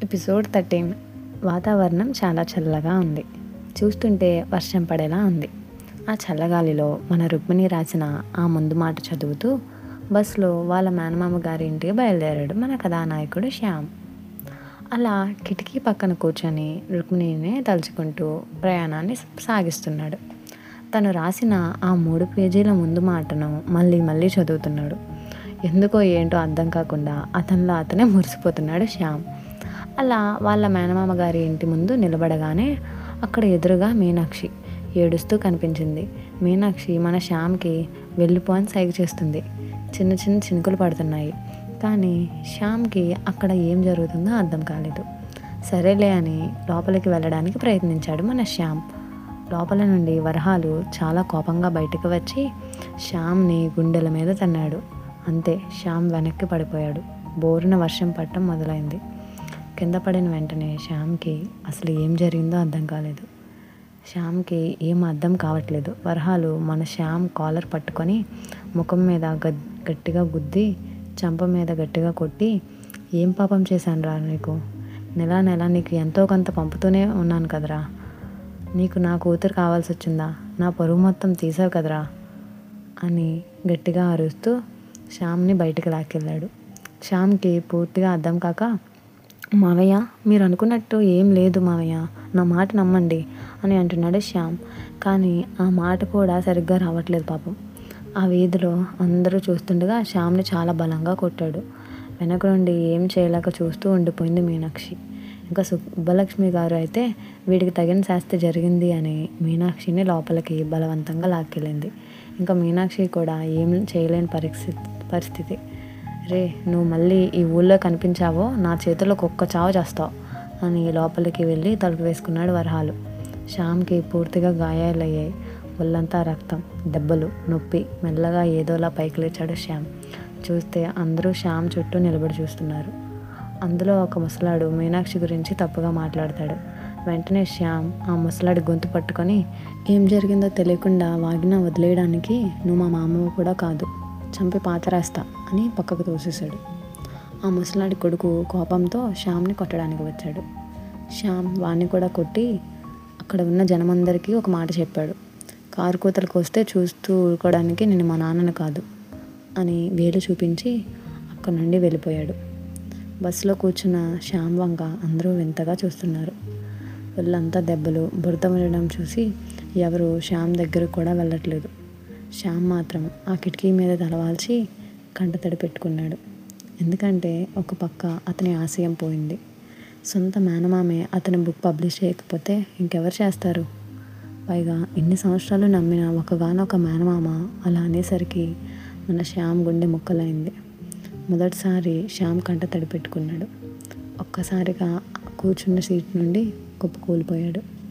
episode thirteen వాతావరణం చాలా చల్లగా ఉంది చూస్తుంటే వర్షం పడేలా ఉంది ఆ చల్లగాలిలో మన రుక్మిణి రాసిన ఆ ముందు మాట చదువుతూ బస్సులో వాళ్ళ మేనమామ గారి ఇంటికి బయలుదేరాడు మన కథానాయకుడు శ్యామ్ అలా కిటికీ పక్కన కూర్చొని రుక్మిణిని తలుచుకుంటూ ప్రయాణాన్ని సాగిస్తున్నాడు తను రాసిన ఆ మూడు పేజీల ముందు మాటను మళ్ళీ మళ్ళీ చదువుతున్నాడు ఎందుకో ఏంటో అర్థం కాకుండా అతనిలో అతనే మురిసిపోతున్నాడు శ్యామ్ అలా వాళ్ళ మేనమామ గారి ఇంటి ముందు నిలబడగానే అక్కడ ఎదురుగా మీనాక్షి ఏడుస్తూ కనిపించింది మీనాక్షి మన శ్యామ్కి వెళ్ళిపో అని సైగ చేస్తుంది చిన్న చిన్న చినుకులు పడుతున్నాయి కానీ శ్యామ్కి అక్కడ ఏం జరుగుతుందో అర్థం కాలేదు సరేలే అని లోపలికి వెళ్ళడానికి ప్రయత్నించాడు మన శ్యామ్ లోపల నుండి వరహాలు చాలా కోపంగా బయటకు వచ్చి శ్యామ్ని గుండెల మీద తన్నాడు అంతే శ్యామ్ వెనక్కి పడిపోయాడు బోరున వర్షం పట్టడం మొదలైంది కింద పడిన వెంటనే శ్యామ్కి అసలు ఏం జరిగిందో అర్థం కాలేదు శ్యామ్కి ఏం అర్థం కావట్లేదు వరహాలు మన శ్యామ్ కాలర్ పట్టుకొని ముఖం మీద గద్ గట్టిగా గుద్ది చంప మీద గట్టిగా కొట్టి ఏం పాపం చేశాను రా నీకు నెల నెల నీకు ఎంతో కొంత పంపుతూనే ఉన్నాను కదరా నీకు నా కూతురు కావాల్సి వచ్చిందా నా పరువు మొత్తం తీసావు కదరా అని గట్టిగా అరుస్తూ శ్యామ్ని బయటకు లాక్కెళ్ళాడు శ్యామ్కి పూర్తిగా అర్థం కాక మావయ్య మీరు అనుకున్నట్టు ఏం లేదు మావయ్య నా మాట నమ్మండి అని అంటున్నాడు శ్యామ్ కానీ ఆ మాట కూడా సరిగ్గా రావట్లేదు పాపం ఆ వీధిలో అందరూ చూస్తుండగా శ్యామ్ని చాలా బలంగా కొట్టాడు వెనక నుండి ఏం చేయలేక చూస్తూ ఉండిపోయింది మీనాక్షి ఇంకా సుబ్బలక్ష్మి గారు అయితే వీడికి తగిన శాస్తి జరిగింది అని మీనాక్షిని లోపలికి బలవంతంగా లాక్కెళ్ళింది ఇంకా మీనాక్షి కూడా ఏం చేయలేని పరిస్థితి పరిస్థితి రే నువ్వు మళ్ళీ ఈ ఊళ్ళో కనిపించావో నా చేతిలో కుక్క చావు చేస్తావు అని లోపలికి వెళ్ళి తలుపు వేసుకున్నాడు వరహాలు శ్యామ్కి పూర్తిగా గాయాలయ్యాయి ఒళ్ళంతా రక్తం దెబ్బలు నొప్పి మెల్లగా ఏదోలా పైకి లేచాడు శ్యామ్ చూస్తే అందరూ శ్యామ్ చుట్టూ నిలబడి చూస్తున్నారు అందులో ఒక ముసలాడు మీనాక్షి గురించి తప్పుగా మాట్లాడతాడు వెంటనే శ్యామ్ ఆ ముసలాడి గొంతు పట్టుకొని ఏం జరిగిందో తెలియకుండా వాగిన వదిలేయడానికి నువ్వు మా మామవు కూడా కాదు చంపి పాతరేస్తా అని పక్కకు తోసేశాడు ఆ ముసలాడి కొడుకు కోపంతో శ్యామ్ని కొట్టడానికి వచ్చాడు శ్యామ్ వాణ్ణి కూడా కొట్టి అక్కడ ఉన్న జనమందరికీ ఒక మాట చెప్పాడు కారు కూతలకు వస్తే చూస్తూ ఊరుకోవడానికి నేను మా నాన్నను కాదు అని వేలు చూపించి అక్కడ నుండి వెళ్ళిపోయాడు బస్సులో కూర్చున్న శ్యామ్ వంక అందరూ వింతగా చూస్తున్నారు వాళ్ళంతా దెబ్బలు బురద ఉండడం చూసి ఎవరు శ్యామ్ దగ్గర కూడా వెళ్ళట్లేదు శ్యామ్ మాత్రం ఆ కిటికీ మీద తలవాల్చి కంటతడి పెట్టుకున్నాడు ఎందుకంటే ఒక పక్క అతని ఆశయం పోయింది సొంత మేనమామే అతని బుక్ పబ్లిష్ చేయకపోతే ఇంకెవరు చేస్తారు పైగా ఇన్ని సంవత్సరాలు నమ్మిన ఒకగానొక మేనమామ అలా అనేసరికి మన శ్యామ్ గుండె ముక్కలైంది మొదటిసారి శ్యామ్ కంట తడి పెట్టుకున్నాడు ఒక్కసారిగా కూర్చున్న సీట్ నుండి కుప్ప కూలిపోయాడు